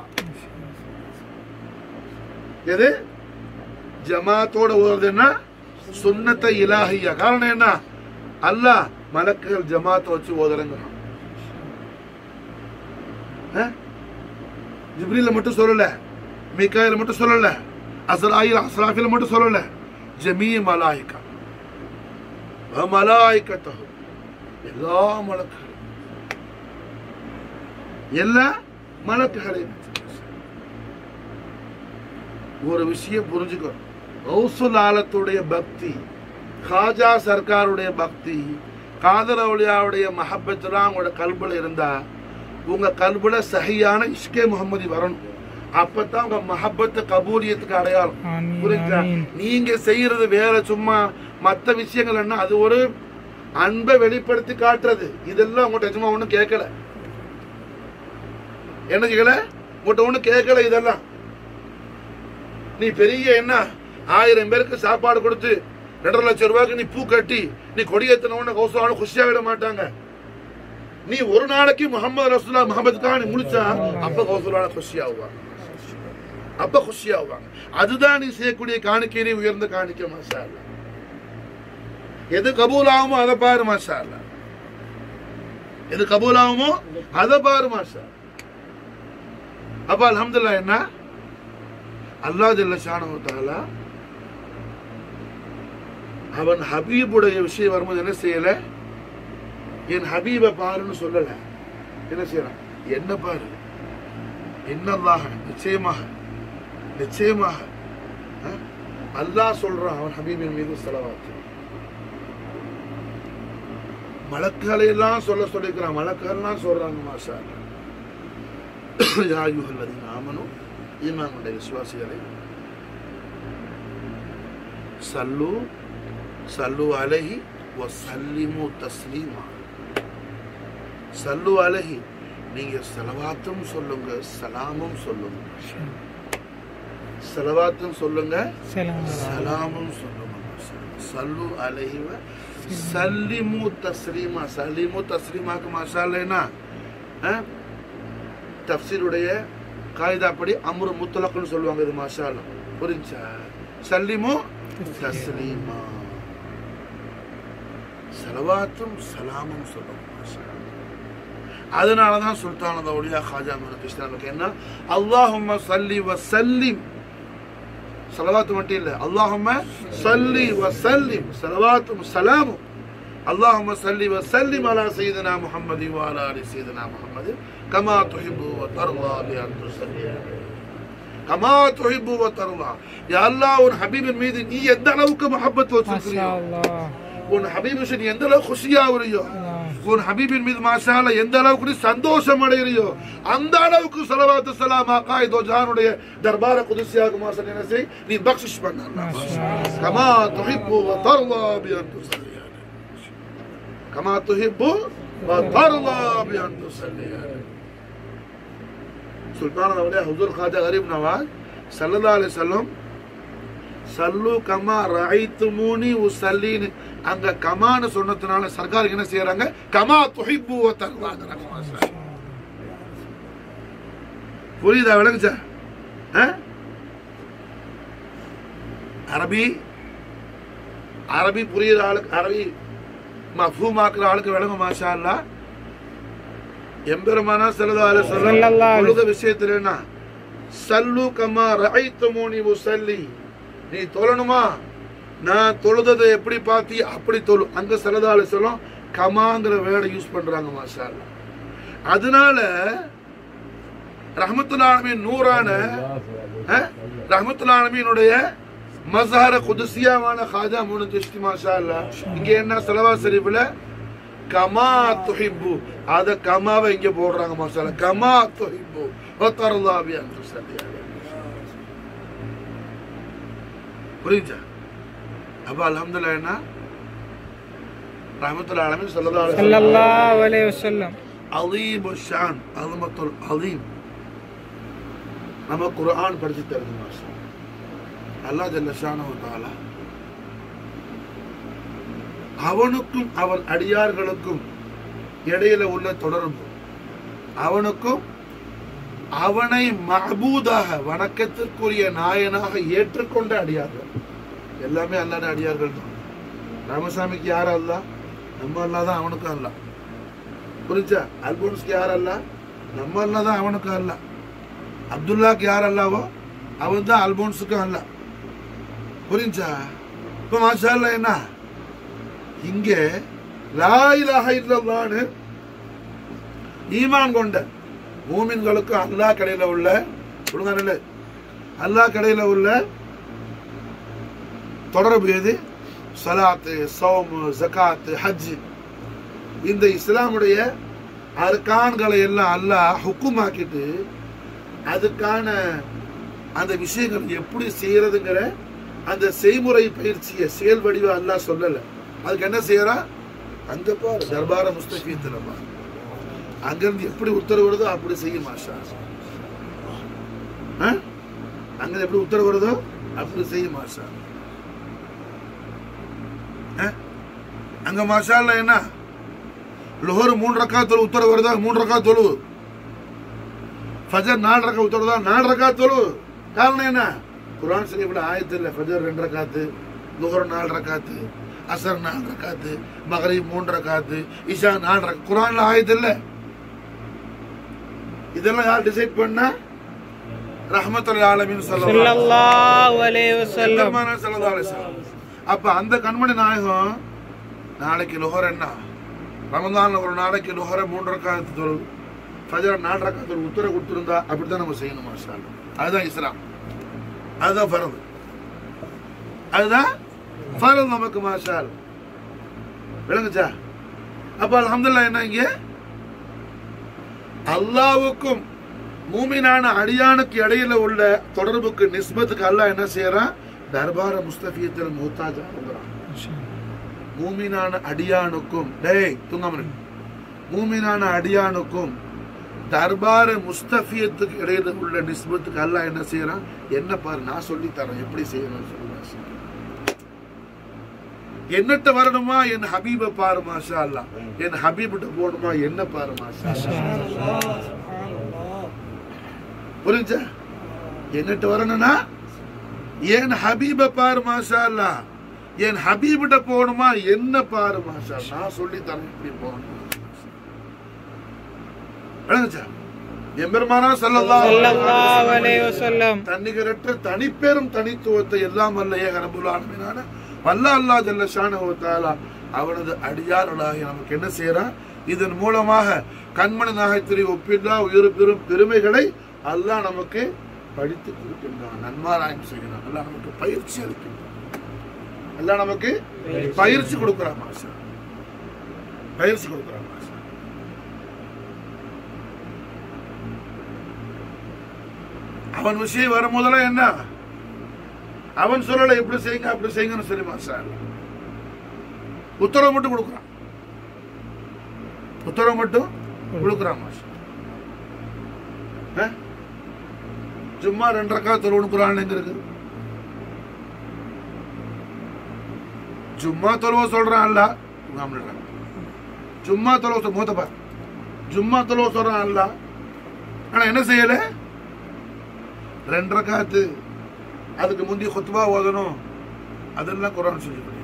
எது ஜமாத்தோட ஓதுறதுன்னா சுன்னத்த இலாஹியா காரணம் என்ன அல்லாஹ் மலக்குகள் ஜமாத்தை வச்சு ஓதுறங்கிறான் ஜிப்ரீல மட்டும் சொல்லல மீகாயில மட்டும் சொல்லல அசராயில் அஸ்ராஃபில மட்டும் சொல்லல ஜமீ மலாயிகா மலாய்க்கத்தகு எல்லா மலக்குகளும் எல்லா மலக்குகளையும் ஒரு விஷயம் புரிஞ்சுக்கோ கௌசுல் ஆலத்துடைய பக்தி காஜா சர்க்காருடைய பக்தி காதர் அவுலியாவுடைய மஹப்பத்துலாம் உங்களோட கல்புல இருந்தா உங்க கல்புல சஹியான இஷ்கே முகமதி வரணும் அப்பதான் உங்க மஹப்பத்து கபூலியத்துக்கு அடையாளம் ஆமீன், புரிஞ்சா ஆமீன். நீங்க செய்யறது வேற சும்மா மத்த விஷயங்கள் என்ன அது ஒரு அன்பை வெளிப்படுத்தி காட்டுறது இதெல்லாம் உங்கள்கிட்ட சும்மா ஒண்ணும் கேட்கல என்ன கேட்கல உங்கள்கிட்ட ஒண்ணும் கேட்கல இதெல்லாம் நீ பெரிய என்ன ஆயிரம் பேருக்கு சாப்பாடு கொடுத்து ரெண்டரை லட்சம் ரூபாய்க்கு நீ பூ கட்டி நீ கொடியேத்தின உடனே கௌசலான குஷியா விட மாட்டாங்க நீ ஒரு நாளைக்கு முகமது ரசூல்லா முகமது கான் நீ முடிச்சா அப்ப கௌசலான குஷி ஆகுவாங்க அப்ப குஷி ஆகுவாங்க அதுதான் நீ செய்யக்கூடிய காணிக்கையிலே உயர்ந்த காணிக்கை மாஷா அல்லாஹ். எது கபூல் ஆகுமோ அதை பாரு மாஷா அல்லாஹ். எது கபூல் ஆகுமோ அதை பாரு மாஷா அல்லாஹ். அப்ப அல்ஹம்துலில்லாஹ் என்ன அல்லாஹ் ஜல்ல ஷானஹு தஆலா அவன் ஹபீபுடைய விஷயம் வரும்போது என்ன செய்யல என் ஹபீபை பாருன்னு சொல்லல என்ன செய்யறான் என்ன பாரு என்னல்லாக நிச்சயமாக நிச்சயமாக அஹ், அல்லாஹ் சொல்றான் அவன் ஹபீபின் மீது செலவாத்து மலக்குகளை எல்லாம் சொல்ல சொல்லிக்கிறான் மலக்கெல்லாம் சொல்றாங்க மாஷா அல்லாஹ். யா அய்யுஹல்லதீன ஆமனு ஈமான் கொண்ட விசுவாசிகளை சல்லு சல்லு அலஹி வ சல்லிமு தஸ்லீமா சல்லு அலஹி நீங்க செலவாத்தும் சொல்லுங்க சலாமும் சொல்லுங்க செலவாத்தும் சொல்லுங்க சலாம் சலாமும் சொல்லுங்க சல்லு அலைஹி வ சல்லிமு தஸ்லீமா சல்லிமு தஸ்லீமாக்கு மசாலைனா தப்சீருடைய காயிதாப்படி அம்ரு முத்தலக்குன்னு சொல்லுவாங்க இது மாஷா அல்லாஹ். புரிஞ்சா சல்லிமு தஸ்லீமா சலவாத்தும் சலாமும் சொல்லணும் மாஷா அல்லாஹ். அதனாலதான் சுல்தான் ஒளியா ஹாஜா மனு கிருஷ்ணனுக்கு என்ன அல்லாஹும்ம சல்லி வ சல்லிம் சலவாத்து மட்டும் இல்ல அல்லாஹும்ம சல்லி வ சல்லிம் சலவாத்தும் சலாமும் اللهم صل وسلم على سيدنا محمد وعلى ال سيدنا محمد كما تحب وترضى بأن تصلي عليه. كما تحب وترضى يا الله உன் ஹபீபின் மீது நீ எந்த அளவுக்கு முஹப்பத் மாஷா வச்சிருக்கிறியோ அல்லாஹ் உன் ஹபீப் விஷயம் நீ எந்த அளவுக்கு குஷியா வரையோ அல்லாஹ். உன் ஹபீபின் மீது மாஷா அல்லாஹ் எந்த அளவுக்கு நீ சந்தோஷம் அடைகிறியோ அந்த அளவுக்கு ஸலவாத்து ஸலாம் ஆகாய் தோ ஜானுடைய தர்பார குதுசியாக மாசன் என்ன செய் நீ பக்ஷிஷ் பண்ண அல்லாஹ். மாஷா அல்லாஹ். كما تحب وترضى بأن تصلي عليه كما تحب وترضى بأن تصلي عليه சுல்தான் அவரே ஹுசூர் காஜா கரீப் நவாஸ் சல்லல்லா அலைஹி வஸல்லம் சல்லு கமா ரஐத்துமூனி உஸல்லின்னு அங்க கமான்னு சொன்னதுனால சர்க்கார் என்ன செய்யறாங்க கமா துஹிப்பு வ தர்தாங்கறாங்க மாஷா புரியுதா விளங்குச்சா ஆ? அரபி அரபி புரியுற ஆளுக்கு அரபி மஃபூமாக்குற ஆளுக்கு விளங்கும் மாஷா அல்லா எம்பெருமானா செல்லதா ஸல்லல்லாஹு அலைஹி சொல்லுக விஷயத்துல என்ன சல்லு கமா ரஐத்துமூனி உஸல்லி நீ தொழணுமா நான் தொழுததை எப்படி பாத்தி அப்படி தொழு அங்க செல்லதால சொல்லும் கமாங்கிற வேர்டை யூஸ் பண்றாங்க மாஷா அல்லா. அதனால ரஹமத்துல் ஆலமீன் நூறான ரஹமத்துல் ஆலமீனுடைய மஸ்ஹர குதுசியாவான ஹாஜா மூணு திருஷ்டி மாஷா அல்லா இங்க என்ன செலவா ஷரீஃப்ல கமா துஹிப்பு அத கமாவை இங்க போடுறாங்க மாஷா அல்லா கமா துஹிப்பு வத்தரல்லாபி அன்து சல்லி புரியுதா அப்ப அல்ஹம்துலில்லாஹ் என்ன ரஹமத்துல் ஆலமீன் ஸல்லல்லாஹு அலைஹி வஸல்லம் ஸல்லல்லாஹு அலைஹி வஸல்லம் அலீம் ஷான் அல்மத்துல் அலீம் நம்ம குர்ஆன் படிச்சு தருது மாஷா அல்லாஹ் ஜல்ல ஷானஹு தஆலா அவனுக்கும் அவன் அடியார்களுக்கும் இடையில உள்ள தொடர்பு அவனுக்கும் அவனை மஹபூதாக வணக்கத்திற்குரிய நாயனாக ஏற்றுக்கொண்ட அடியார்கள் எல்லாமே அல்லாத அடியார்கள் தான் ராமசாமிக்கு யார் அல்ல நம்ம அல்லா தான் அவனுக்கும் அல்ல புரிஞ்சா அல்போன்ஸ்க்கு யார் அல்ல நம்ம அல்லா தான் அவனுக்கும் அல்ல அப்துல்லாக்கு யார் அல்லாவோ அவன் தான் அல்போன்ஸுக்கும் அல்ல புரிஞ்சா இப்ப மாஷா அல்லாஹ் என்ன இங்க லா இலாஹ இல்லல்லாஹ்னு ஈமான் கொண்ட மூமின்களுக்கு அல்லாஹ் கடையில உள்ள ஒழுங்கான அல்லாஹ் கடையில உள்ள தொடர்பு எது சலாத்து சௌமு ஜகாத்து ஹஜ் இந்த இஸ்லாமுடைய அர்கான்களை எல்லாம் அல்லாஹ் ஹுக்குமாக்கிட்டு அதுக்கான அந்த விஷயங்கள் எப்படி செய்யறதுங்கிற அந்த செய்முறை பயிற்சியை செயல் வடிவ அல்லாஹ் சொல்லல அதுக்கு என்ன செய்யறான் அங்க பாரு தர்பார முஸ்தகீத்துல பாரு அங்கிருந்து எப்படி உத்தரவு வருதோ அப்படி செய்ய மாஷா ஆ? அங்க எப்படி உத்தரவு வருதோ அப்படி செய்ய மாஷா ஆ? அங்க மாஷால்ல என்ன லுஹர் மூணு ரக்கா தொழு உத்தரவு வருதா மூணு ரக்கா தொழு ஃபஜர் நாலு ரக்கா உத்தரவு தான் நாலு ரக்கா தொழு காரணம் என்ன குரான் ஷரீஃப்ல ஆயத்து இல்லை ஃபஜர் ரெண்டு ரக்காத்து லுஹர் நாலு ரக்காத்து அசர் நாலு ரக்காத்து மகரிப் மூணு ரக்காத்து இஷா நாலு ரக்கா குரான்ல ஆயத்து இல்லை இதெல்லாம் யார் டிசைட் பண்ணா ரஹமத்துல் ஆலமீன் சொல்லலாம் ஸல்லல்லாஹு அலைஹி வஸல்லம் பெருமானார் ஸல்லல்லாஹு அலைஹி வஸல்லம். அப்ப அந்த கண்மணி நாயகம் நாளைக்கு லுஹர் என்ன ரமதான் ஒரு நாளைக்கு லுஹர மூன்று ரக்காத்து தொழு ஃபஜர் நாலு ரக்காத்து தொழு உத்தரவு கொடுத்துருந்தா அப்படித்தான் நம்ம செய்யணும் மாஷா அல்லாஹ். அதுதான் இஸ்லாம் அதுதான் ஃபரது அதுதான் ஃபரது நமக்கு மாஷா அல்லாஹ். விளங்குச்சா அப்ப அல்ஹம்துலில்லாஹ் என்ன இங்க அல்லாவுக்கும் மூமினான அடியானுக்கு இடையில உள்ள தொடர்புக்கு நிஸ்பத்துக்கு அல்லாஹ் என்ன செய்யறான் தர்பார முஸ்தபியத்தில் மூத்தாஜா இருக்கிறான் மூமினான அடியானுக்கும் டேய் தூங்காம மூமினான அடியானுக்கும் தர்பார முஸ்தபியத்துக்கு இடையில உள்ள நிஸ்பத்துக்கு அல்லாஹ் என்ன செய்யறான் என்ன பாரு நான் சொல்லி தரேன் எப்படி செய்யணும் சொல்லுவாங்க என்னட்ட வரணுமா என் ஹபீப பாரு மாஷா அல்லாஹ் என் ஹபீபிட்ட போகணுமா என்ன பாரு மாஷா அல்லாஹ். புரிஞ்சா என்னட்டு வரணும்னா என் ஹபீப பாரு மாஷா அல்லா என் ஹபீபிட்ட போகணுமா என்ன பாரு மாஷா நான் சொல்லி தரேன் இப்படி போகணும் விளங்குச்சா எம்பெருமானா ஸல்லல்லாஹு ஸல்லல்லாஹு அலைஹி வஸல்லம் தன்னிகரற்ற தனிப்பெரும் தனித்துவத்தை எல்லாம் வல்ல ஏக ரப்புல் ஆலமீனான வல்ல அல்லாஹ் ஜல்ல ஷானஹு வ தஆலா அவனது அடியார்களாகி நமக்கு என்ன செய்யறான் இதன் மூலமாக கண்மணி நாகத்திரி ஒப்பில்லா உயிர் பெரும் பெருமைகளை அல்லாஹ் நமக்கு படித்து கொடுக்கின்றான் நன்மாராயம் செய்கிறான் அல்லாஹ் நமக்கு பயிற்சி அளிக்கின்றான் அல்லாஹ் நமக்கு பயிற்சி கொடுக்கிறான் மாஷா பயிற்சி கொடுக்கிறான் மாஷா அவன் விஷயம் வரும் முதல்ல என்ன அவன் சொல்லல இப்படி செய்யுங்க அப்படி செய்யுங்கன்னு சொல்லி மாஷா அல்லாஹ். உத்தரவு மட்டும் கொடுக்குறான் உத்தரவு மட்டும் கொடுக்குறான் மாஷா ஆ? சும்மா ரெண்டு ரக்கா தொழுவுக்குறான் எங்க இருக்கு சும்மா தொழுவ சொல்றான்ல உங்காமிடுறான் சும்மா தொழுவ சொல் மூத்த பார் சும்மா தொழுவ சொல்றான்ல ஆனா என்ன செய்யல ரெண்டு ரக்காத்து அதுக்கு முந்தி குத்துபா ஓதணும் அதெல்லாம் குரான் சொல்லி கொடுங்க.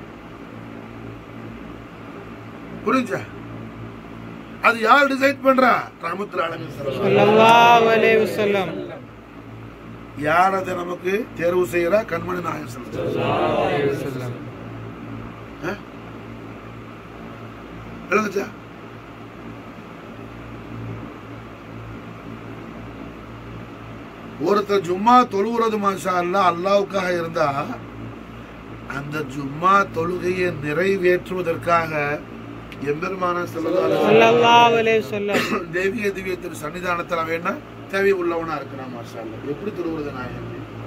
புரிஞ்சா அது யார் டிசைட் பண்றா ரஹமத்துல் ஆலமீன் ஸல்லல்லாஹு அலைஹி ஸல்லல்லாஹு அலைஹி வஸல்லம் யார் அதை நமக்கு தேர்வு செய்யறா கண்மணி நாயகம் ஸல்லல்லாஹு அலைஹி வஸல்லம் ஆ? விளங்குச்சா ஒருத்தர் ஜும்மா தொழுகிறது மாஷா அல்லாஹ் அல்லாவுக்காக இருந்தா அந்த ஜும்மா தொழுகையை நிறைவேற்றுவதற்காக எம்பெருமான ஸல்லல்லாஹு அலைஹி ஸல்லல்லாஹு அலைஹி வஸல்லம் தேவிய திவ்ய திரு சன்னிதானத்துல வேணா தேவை உள்ளவனா இருக்கிறான் மாஷா அல்லாஹ். எப்படி தொழுகிறது நாயகம்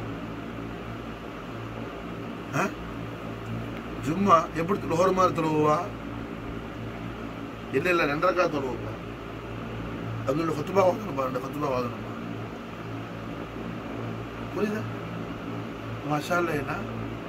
ஆ? ஜும்மா எப்படி லோகர் மாதிரி தொழுவா இல்ல இல்ல ரெண்டரைக்கா தொழுவா அதோட கொத்துபா வாங்கணும் ரெண்டு கொத்துபா வாங்கணும் புரியுதா மாஷா அல்லாஹ் என்ன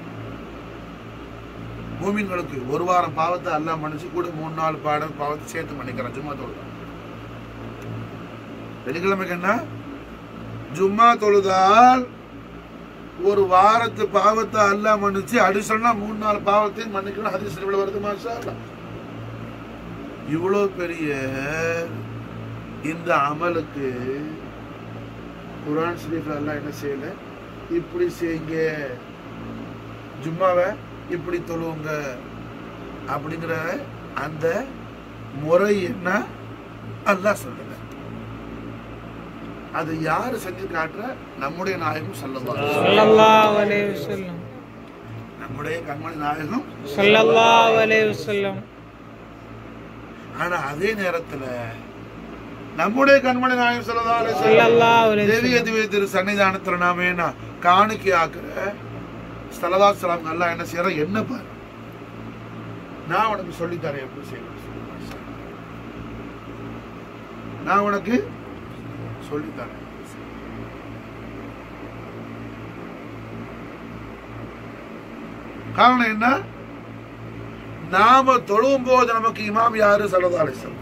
மூமின்களுக்கு ஒரு வாரம் பாவத்தை அல்லாஹ் மன்னிச்சு கூட மூணு நாலு பாடம் பாவத்தை சேர்த்து மன்னிக்கிறான் ஜும்மா தொழுதான் வெள்ளிக்கிழமைக்கு என்ன ஜும்மா தொழுதால் ஒரு வாரத்து பாவத்தை அல்லாஹ் மன்னிச்சு அடிஷனா மூணு நாலு பாவத்தையும் மன்னிக்கணும் ஹதீஸ் இவ்வளவு வருது மாஷா அல்லாஹ். இவ்வளவு பெரிய இந்த அமலுக்கு குர்ஆன் ஷரீஃப்ல அல்லாஹ் என்ன செய்யல இப்படி செய்யுங்க ஜும்மாவை இப்படி தொழுவுங்க அப்படிங்கிற அந்த முறை என்ன அல்லாஹ் சொல்லல அது யாரு செஞ்சு காட்டுற நம்முடைய நாயகம் சொல்லலாம் ஸல்லல்லாஹு அலைஹி வஸல்லம் நம்முடைய கண்மணி நாயகம் ஸல்லல்லாஹு அலைஹி வஸல்லம் ஆனா அதே நேரத்துல நம்முடைய கண்மணி நாயகம் சொல்லலாம் ஸல்லல்லாஹு அலைஹி தேவிய வஸல்லம் திவ்ய திரு சன்னிதானத்துல நாம என்ன காணிக்கை ஆக்குற ஸ்தலதா சலாம் எல்லாம் என்ன செய்யற என்ன பாரு நான் உனக்கு சொல்லித் தரேன் எப்படி செய்யணும் சொல்லு. நான் உனக்கு சொல்லித் தரேன் காரணம் என்ன நாம தொழுவும் போது நமக்கு இமாம் யாரு சலதாலிசம்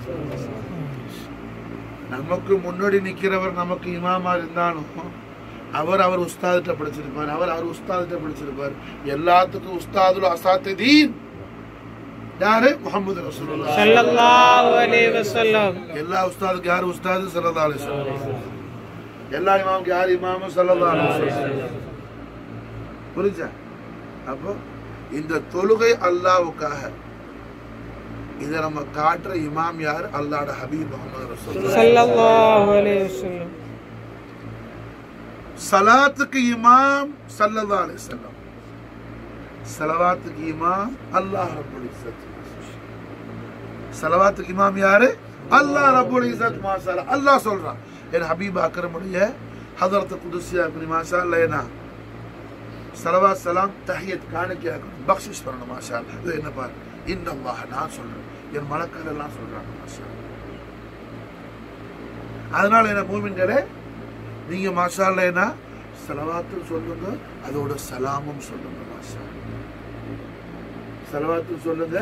நமக்கு முன்னாடி நிக்கிறவர் நமக்கு இமாமா இருந்தாலும் அவர் அவர் உஸ்தாதிட்ட படிச்சிருப்பார் அவர் அவர் உஸ்தாதிட்ட படிச்சிருப்பார் எல்லாத்துக்கும் உஸ்தாதுல அசாத்ததீன் யாரு முகமது ரசூலுல்லாஹ் ஸல்லல்லாஹு அலைஹி வஸல்லம் எல்லா உஸ்தாதுக்கு யாரு உஸ்தாது சல்லல்லாஹு அலைஹி வஸல்லம் எல்லா இமாமுக்கு யார் இமாமு சல்லல்லாஹு அலைஹி வஸல்லம் புரிஞ்சா அப்போ இந்த தொழுகை அல்லாஹ்வுக்காக இதை நம்ம காட்டுற இமாம் யார் அல்லாஹ்ட ஹபீப் முகமது ரசூலுல்லாஹ் ஸல்லல்லாஹு அலைஹி வஸல்லம் சலாத்துக்கு இமாம் சல்லல்லாஹு அலைஹி வஸல்லம் சலவாத்துக்கு இமாம் அல்லாஹ் ரப்பல் இஸ்ஸத் சலவாத்துக்கு இமாம் யாரு அல்லாஹ் ரப்பல் இஸ்ஸத் மாஷா அல்லாஹ் சொல்றான் என் ஹபீப் அக்ரமுடைய ஹதரத் குதுசியா இப்னு மாஷா அல்லாஹ் என்ன சலவாத் சலாம் தஹியத் காணிக்கை பக்ஷிஷ் பண்ணணும் மாஷா அல்லாஹ். இது என்ன பாரு இன்னல்லாஹ் நான் சொல்றேன் என் மலக்கள் எல்லாம் சொல்றாங்க மாஷா அல்லாஹ். அதனால என்ன மூமின்களே நீங்க மாஷா அல்லாஹ் என்ன சலவாத்தும் சொல்லுங்க அதோட சலாமும் சொல்லுங்க மாஷா அல்லாஹ். சலவாத்தும் சொல்லுங்க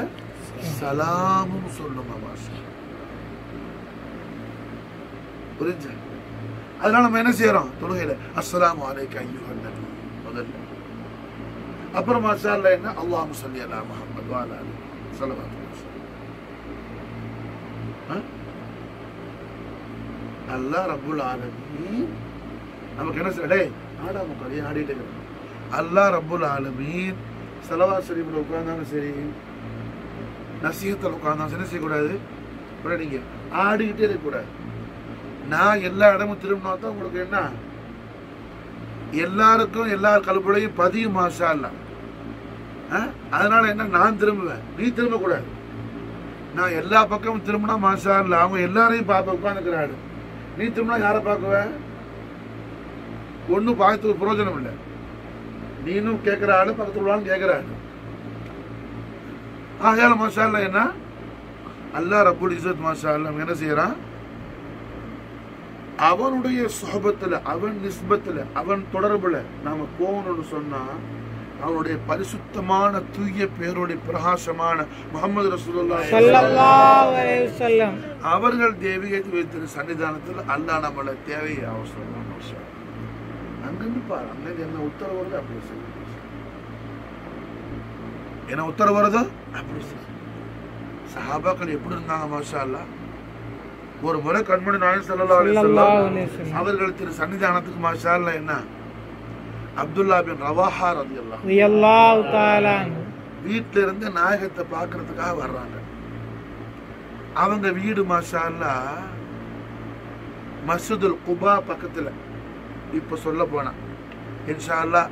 சலாமும் சொல்லுங்க மாஷா அல்லாஹ். புரிஞ்சா அதனால நம்ம என்ன செய்யறோம் தொழுகையில அஸ்ஸலாமு அலைக்க ஐயுஹன் நபி முதல்ல அப்புறம் மாஷா அல்லாஹ் என்ன அல்லாஹ் சொல்லி அலா முஹம்மது வ அலா அலி ஸல்லல்லாஹு அலைஹி வஸல்லம். ஆ? அல்லாஹ் ரப்புல் ஆலமீன் நமக்கு என்ன செய்ய டேய் ஆடாம கறி ஆடிட்டு இருக்கிறோம் அல்லாஹ் ரப்புல் ஆலமீன் செலவா ஷரீஃபில் உட்கார்ந்தாலும் சரி நசீகத்தில் உட்கார்ந்தாலும் சரி என்ன செய்யக்கூடாது அப்புறம் நீங்க ஆடிக்கிட்டே இருக்கக்கூடாது நான் எல்லா இடமும் திரும்பினா தான் உங்களுக்கு என்ன எல்லாருக்கும் எல்லா கல்புலையும் பதியும் மாஷா அல்ல அதனால என்ன நான் திரும்புவேன் நீ திரும்ப கூடாது நான் எல்லா பக்கமும் திரும்பினா மாஷா இல்ல அவங்க எல்லாரையும் பார்ப்ப உட்காந்துக்கிறாரு நீ திரும்பினா யாரை பார்க்குவ ஒன்றும் பார்க்கறதுக்கு பிரயோஜனம் இல்லை நீனும் கேட்குற ஆளு பக்கத்துல உள்ளாலும் கேட்குற ஆளு ஆகையால மாஷா அல்ல என்ன அல்லாஹ் ரப்புல் இஸ்ஸத் மாஷா அல்ல என்ன செய்யறான் அவனுடைய சுகபத்துல அவன் நிஸ்பத்துல அவன் தொடர்புல நாம போகணும்னு சொன்னா அவனுடைய பரிசுத்தமான தூய பேருடைய பிரகாசமான முகமது ரசூலுல்லாஹி ஸல்லல்லாஹு அலைஹி வஸல்லம் அவர்கள் தேவிகை வைத்திரு சன்னிதானத்தில் அல்லாஹ் நம்மள தேவையை அவசரம் அவசரம் அங்கிருந்து பாரு அங்க என்ன உத்தரவு வருது அப்படி செய்யு. என்ன உத்தரவு வருதோ அப்படி செய்யு. சஹாபாக்கள் எப்படி இருந்தாங்க மாஷா அல்லாஹ் ஒரு முறை கண்மணி நாயன் ஸல்லல்லாஹு அலைஹி ஸல்லல்லாஹு வஸல்லம் அலைஹி வஸல்லம் அவர்கள் திரு சன்னிதானத்துக்கு மாஷா அல்லாஹ் என்ன அப்துல்லா பின் ரவாஹா ரலியல்லாஹு ரலியல்லாஹு தஆலா அன்ஹு. வீட்ல இருந்து நாயகத்தை பார்க்கறதுக்காக வர்றாங்க அவங்க வீடு மாஷா அல்லாஹ் மஸ்ஜிதுல் குபா பக்கத்துல இப்ப சொல்ல போனா இன்ஷா அல்லாஹ்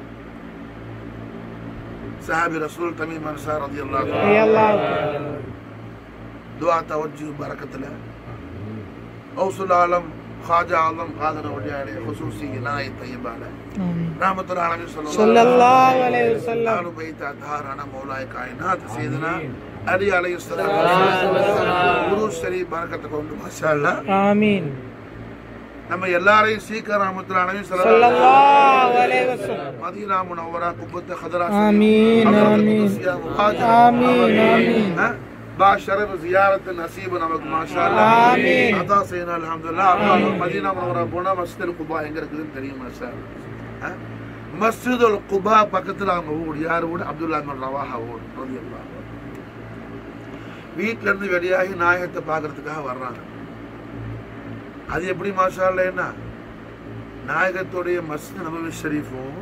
சஹாபி ரசூல் தமீம் அன்சார் ரலியல்லாஹு அன்ஹு ரலியல்லாஹு தஆலா துஆ தவஜ்ஜு பரக்கத்துல ஔசுல் ஆலம் خواجہ عالم قادر وڈیاڑے خصوصی عنایت طیبہ ஆமீன். رحمت اللہ علیہ صلی ஸல்லல்லாஹு அலைஹி வஸல்லம் آل بیت اطہار انا مولا کائنات سیدنا علی علیہ السلام குரு ஷரீப் பரக்கத்தை கொண்டு மாஷா அல்லாஹ் ஆமீன் நம்ம எல்லாரையும் சீக்கிரம் ரஹமத்துல்லாஹி ஸல்லல்லாஹு அலைஹி வஸல்லம் மதீனா முனவ்வரா குப்பத்து ஹதரா ஆமீன், ஆமீன். ஆமீன், ஆமீன். பா ஷரஃப் ஜியாரத் நசீப் நமக்கு மாஷா அல்லாஹ் ஆமீன். அதா செய்யணும் அல்ஹம்துலில்லாஹ் அப்புறம் மதீனா முனவ்வரா போனா மஸ்ஜிதுல் குபா எங்க இருக்குதுன்னு தெரியும் மாஷா அல்லாஹ். மஸ்ஜிதுல் குபா பக்கத்துல அவங்க ஊர் யார் ஊர் அப்துல்லா பின் ரவாஹா ஊர் ரலியல்லாஹு அன்ஹு. வீட்ல இருந்து வெளியாகி நாயகத்தை பார்க்கறதுக்காக வர்றாங்க அது எப்படி மாஷா அல்லாஹ் என்ன நாயகத்துடைய மஸ்ஜித் நபவி ஷரீஃபும்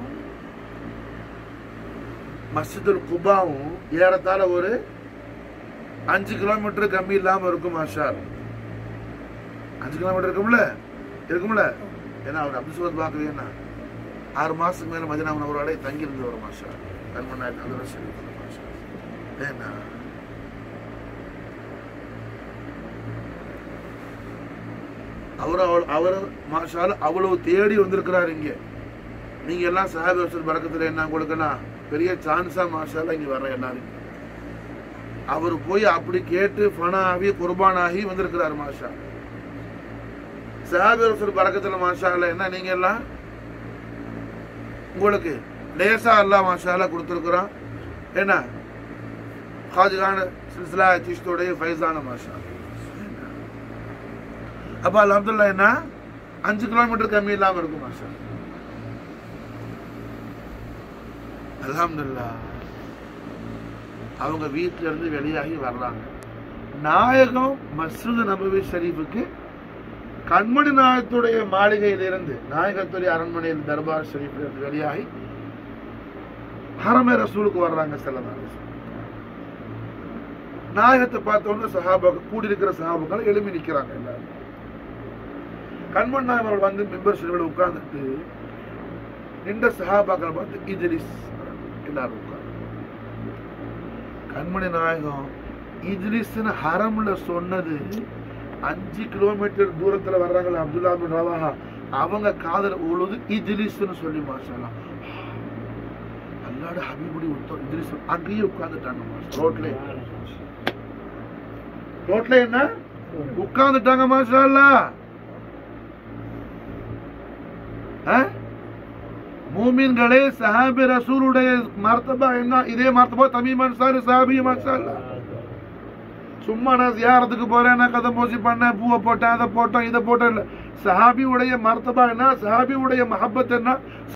மஸ்ஜிதுல் குபாவும் ஏறத்தாழ ஒரு அஞ்சு கிலோமீட்டர் கம்மி இல்லாம இருக்கும் மாஷா அல்லாஹ். அஞ்சு கிலோமீட்டர் இருக்கும்ல இருக்கும்ல ஏன்னா அவர் அப்துல் சுபத் பார்க்கவே என்ன ஆறு மாசத்துக்கு மேல மதினா ஒரு அடைய தங்கி இருந்து வரும் மாஷா கண்மண்ணாயிரத்தி அந்த வருஷம் மாஷா ஏன்னா அவர் அவள் அவர் மாஷால அவ்வளவு தேடி வந்திருக்கிறார் இங்க நீங்க எல்லாம் சஹாபி வசூல் பறக்கத்துல என்ன கொடுக்கலாம் பெரிய சான்ஸா மாஷால இங்க வர்ற எல்லாரும் அவர் போய் அப்படி கேட்டு ஃபனாகி குர்பானாகி வந்திருக்கிறார் மாஷா சஹாபி வசூல் பறக்கத்துல மாஷால என்ன நீங்க எல்லாம் உங்களுக்கு லேசா அல்லாஹ் மாஷால கொடுத்துருக்குறான் என்ன ஹாஜிகான சில்சிலா சிஷ்டோடைய ஃபைஸான மாஷா அப்ப அல்ஹம்துலில்லா என்ன அஞ்சு கிலோமீட்டர் கம்மி இல்லாம இருக்கும் மாஷா அல்ஹம்துலில்லா அவங்க வீட்ல இருந்து வெளியாகி வர்றாங்க நாயகம் மஸ்ஜித் நபவி ஷரீஃபுக்கு கண்மணி நாயகத்துடைய மாளிகையிலிருந்து நாயகத்துடைய அரண்மனையில் தர்பார் ஷரீஃபில் இருந்து வெளியாகி ஹரமே ரசூலுக்கு வர்றாங்க செல்லதான் நாயகத்தை பார்த்த உடனே சஹாபாக்கள் கூடியிருக்கிற சஹாபாக்கள் எழுப்பி நிக்கிறாங்க எல்லாரும் கண்மண் நாயகம் அவர்கள் வந்து மெம்பர் ஷரீஃபில் உட்கார்ந்துட்டு நின்ற சஹாபாக்கள் பார்த்து இதிலிஸ் எல்லாரும் உட்கார்ந்து கண்மணி நாயகம் இதிலிஸ்னு ஹரம்ல சொன்னது அஞ்சு கிலோமீட்டர் தூரத்துல வர்றாங்களே அப்துல்லா பின் ரவாஹா அவங்க காதல உழுது இஜ்லிஸ்னு சொல்லி மாஷாலாம் அல்லாட ஹபீபுடி உத்தம் இஜ்லிஸ் அங்கேயே உட்கார்ந்துட்டாங்க மாஷா ரோட்ல ரோட்ல என்ன உட்கார்ந்துட்டாங்க மாஷா மூமின்களே சஹாபி ரசூலுடைய மர்த்தபா என்ன இதே மர்த்தபா தமீம் அன்சாரி சஹாபி மாஷா சும்மா நான் ஜியாரத்துக்கு போறேன் நான் கதை பூசி பண்ணேன் பூவை போட்டேன் அதை போட்டோம் இதை போட்டேன் இல்ல சஹாபியுடைய மர்த்தபா என்ன சஹாபியுடைய மஹப்பத் என்ன